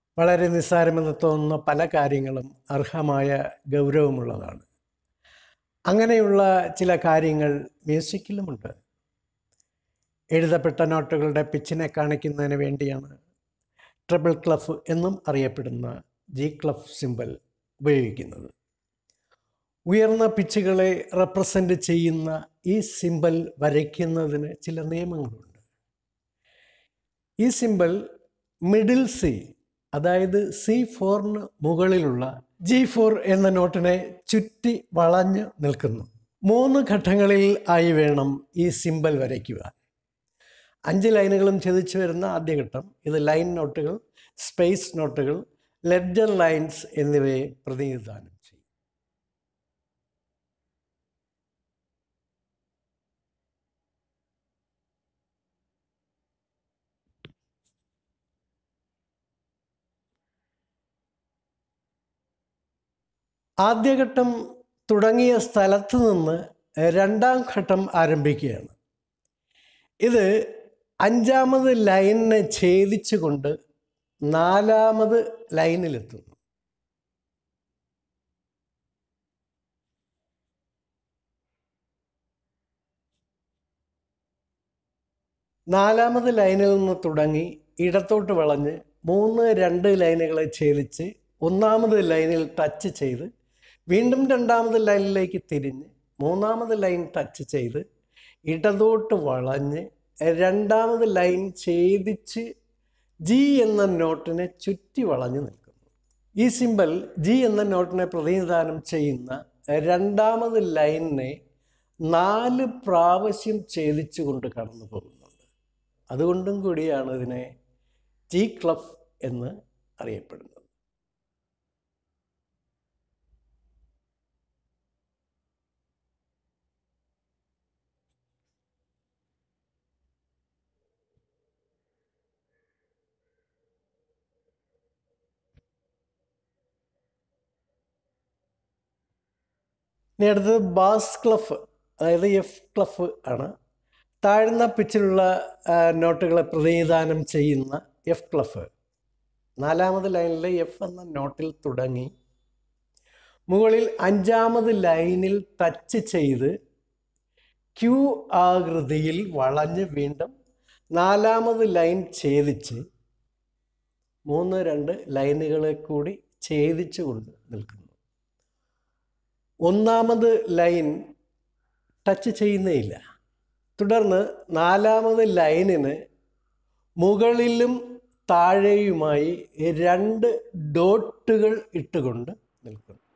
വളരെ നിസ്സാരമെന്ന് തോന്നുന്ന പല കാര്യങ്ങളും അർഹമായ ഗൗരവമുള്ളതാണ് അങ്ങനെയുള്ള ചില കാര്യങ്ങൾ മ്യൂസിക്കിലുമുണ്ട് എഴുതപ്പെട്ട നോട്ടുകളുടെ പിച്ചിനെ കാണിക്കുന്നതിന് വേണ്ടിയാണ് ട്രിപ്പിൾ ക്ലഫ് എന്നും അറിയപ്പെടുന്ന ജി ക്ലഫ് സിമ്പൽ ഉപയോഗിക്കുന്നത് ഉയർന്ന പിച്ചുകളെ റെപ്രസെൻ്റ് ചെയ്യുന്ന ഈ സിമ്പൽ വരയ്ക്കുന്നതിന് ചില നിയമങ്ങളുണ്ട് ഈ സിമ്പൽ മിഡിൽ സി അതായത് സി ഫോറിന് മുകളിലുള്ള ജി ഫോർ എന്ന നോട്ടിനെ ചുറ്റി വളഞ്ഞ് നിൽക്കുന്നു മൂന്ന് ഘട്ടങ്ങളിൽ ആയി വേണം ഈ സിമ്പൽ വരയ്ക്കുക അഞ്ച് ലൈനുകളും ഛേദിച്ചു വരുന്ന ആദ്യഘട്ടം ഇത് ലൈൻ നോട്ടുകൾ സ്പേസ് നോട്ടുകൾ ലെഡ്ജർ ലൈൻസ് എന്നിവയെ പ്രതിനിധാനം ചെയ്യും ആദ്യഘട്ടം തുടങ്ങിയ സ്ഥലത്ത് നിന്ന് രണ്ടാം ഘട്ടം ആരംഭിക്കുകയാണ് ഇത് അഞ്ചാമത് ലൈനിനെ ഛേദിച്ചുകൊണ്ട് നാലാമത് ലൈനിലെത്തുന്നു നാലാമത് ലൈനിൽ നിന്ന് തുടങ്ങി ഇടത്തോട്ട് വളഞ്ഞ് മൂന്ന് രണ്ട് ലൈനുകളെ ഛേദിച്ച് ഒന്നാമത് ലൈനിൽ ടച്ച് ചെയ്ത് വീണ്ടും രണ്ടാമത് ലൈനിലേക്ക് തിരിഞ്ഞ് മൂന്നാമത് ലൈൻ ടച്ച് ചെയ്ത് ഇടതോട്ട് വളഞ്ഞ് രണ്ടാമത് ലൈൻ ഛേദിച്ച് ജി എന്ന നോട്ടിനെ ചുറ്റി വളഞ്ഞു നിൽക്കുന്നു ഈ സിമ്പൽ ജി എന്ന നോട്ടിനെ പ്രതിനിധാനം ചെയ്യുന്ന രണ്ടാമത് ലൈനിനെ നാല് പ്രാവശ്യം ഛേദിച്ചുകൊണ്ട് കടന്നു പോകുന്നുണ്ട് അതുകൊണ്ടും കൂടിയാണ് ഇതിനെ ജി ക്ലഫ് എന്ന് അറിയപ്പെടുന്നത് ഇനി അടുത്തത് ബാസ് ക്ലഫ് അതായത് എഫ് ക്ലഫ് ആണ് താഴ്ന്ന പിച്ചിലുള്ള ആ, നോട്ടുകളെ പ്രതിനിധാനം ചെയ്യുന്ന എഫ് ക്ലഫ് നാലാമത് ലൈനിലെ എഫ് എന്ന നോട്ടിൽ തുടങ്ങി മുകളിൽ അഞ്ചാമത് ലൈനിൽ ടച്ച് ചെയ്ത് ക്യൂ ആകൃതിയിൽ വളഞ്ഞ് വീണ്ടും നാലാമത് ലൈൻ ഛേദിച്ച് മൂന്ന് രണ്ട് ലൈനുകളെ കൂടി ഛേദിച്ചുകൊണ്ട് നിൽക്കുന്നു ഒന്നാമത് ലൈൻ ടച്ച് ചെയ്യുന്നേയില്ല തുടർന്ന് നാലാമത് ലൈനിന് മുകളിലും താഴെയുമായി രണ്ട് ഡോട്ടുകൾ ഇട്ടുകൊണ്ട് നിൽക്കുന്നു